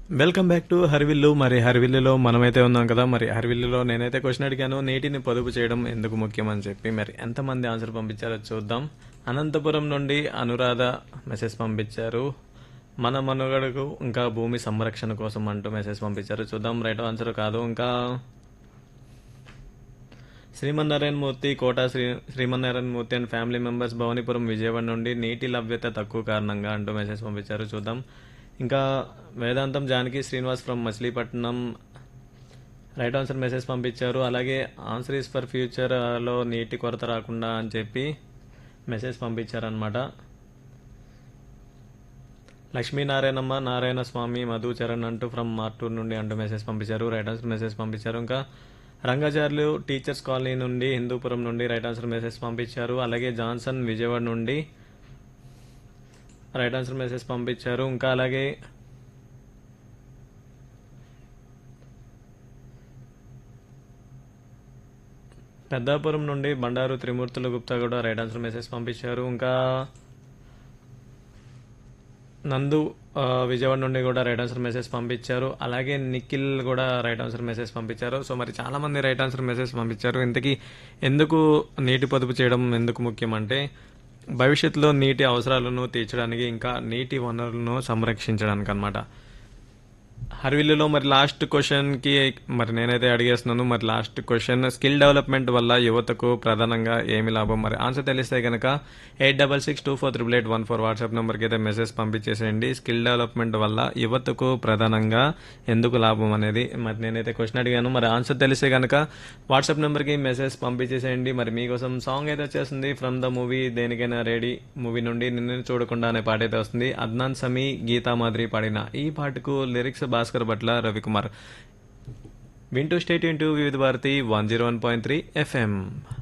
welcome back to హరివిల్లు మరి హరివిల్లులో మనమైతే ఉన్నాం కదా మరి హరివిల్లులో నేనైతే క్వశ్చన్ అడిగాను నీటిని పొదుపు చేయడం ఎందుకు ముఖ్యం అని చెప్పి మరి ఎంతమంది ఆన్సర్ పంపించారో చూద్దాం అనంతపురం నుండి అనురాధ మెసేజ్ పంపించారు మన మనుగడకు ఇంకా భూమి సంరక్షణ కోసం అంటూ మెసేజ్ పంపించారు చూద్దాం రైట్ ఆన్సర్ కాదు ఇంకా Srimannarayana Murthy Kota Sri Srimannarayana Murthy and family members Bhavanipuram Vijayawada నుండి నీటి లభ్యత తక్కువ కారణంగా అంటూ మెసేజ్ పంపించారు చూద్దాం ఇంకా Vedantam Janaki Srinivas from Machilipatnam right answer message పంపించారు అలాగే ఆన్సర్ ఈస్ ఫర్ ఫ్యూచర్ లో నీటి కొరత రాకుండా అని చెప్పి మెసేజ్ పంపించారనమాట లక్ష్మీనారాయణమ్మ నారాయణ స్వామి మధు చరణ్ అంటూ ఫ్రమ్ మార్టూర్ నుండి అంటూ మెసేజ్ పంపించారు రైట్ ఆన్సర్ మెసేజ్ పంపించారు ఇంకా రంగాచార్యులు టీచర్స్ కాలనీ నుండి హిందూపురం నుండి రైట్ ఆన్సర్ మెసేజ్ పంపించారు అలాగే జాన్సన్ విజయవాడ నుండి రైట్ ఆన్సర్ మెసేజ్ పంపించారు ఇంకా అలాగే పెద్దాపురం నుండి బండారు త్రిమూర్తుల గుప్తా కూడా రైట్ ఆన్సర్ మెసేజ్ పంపించారు ఇంకా నందు ఆ, విజయవాడ నుండి కూడా రైట్ ఆన్సర్ మెసేజ్ పంపించారు అలాగే నిఖిల్ కూడా రైట్ ఆన్సర్ మెసేజ్ పంపించారు సో మరి చాలా మంది రైట్ ఆన్సర్ మెసేజ్ పంపించారు ఇంతకీ ఎందుకు నీటి పొదుపు చేయడం ఎందుకు ముఖ్యం అంటే భవిష్యత్తులో నీటి అవసరాలను తీర్చడానికి ఇంకా నీటి వనరులను సంరక్షించడానికి అన్నమాట హర్విల్లులో మరి లాస్ట్ క్వశ్చన్కి మరి నేనైతే అడిగేస్తున్నాను మరి లాస్ట్ క్వశ్చన్ స్కిల్ డెవలప్మెంట్ వల్ల యువతకు ప్రధానంగా ఏమి లాభం మరి ఆన్సర్ తెలిస్తే కనుక eight double six two four triple eight one four WhatsApp నెంబర్కి అయితే మెసేజ్ పంపించేసేయండి స్కిల్ డెవలప్మెంట్ వల్ల యువతకు ప్రధానంగా ఎందుకు లాభం అనేది మరి నేనైతే క్వశ్చన్ అడిగాను మరి ఆన్సర్ తెలిస్తే కనుక వాట్సాప్ నెంబర్కి మెసేజ్ పంపించేసేయండి మరి మీకోసం సాంగ్ అయితే వచ్చేస్తుంది from the movie Denikaina Ready movie నుండి నిన్ను చూడకుండా అనే పాట అయితే వస్తుంది అద్నాన్ సమీ గీతా మాదిరి పాడిన ఈ పాటకు లిరిక్స్ భాస్కర్ భట్ల రవికుమార్ వింటూ స్టేట్ ఇంటూ Vividh Bharati one zero one point three FM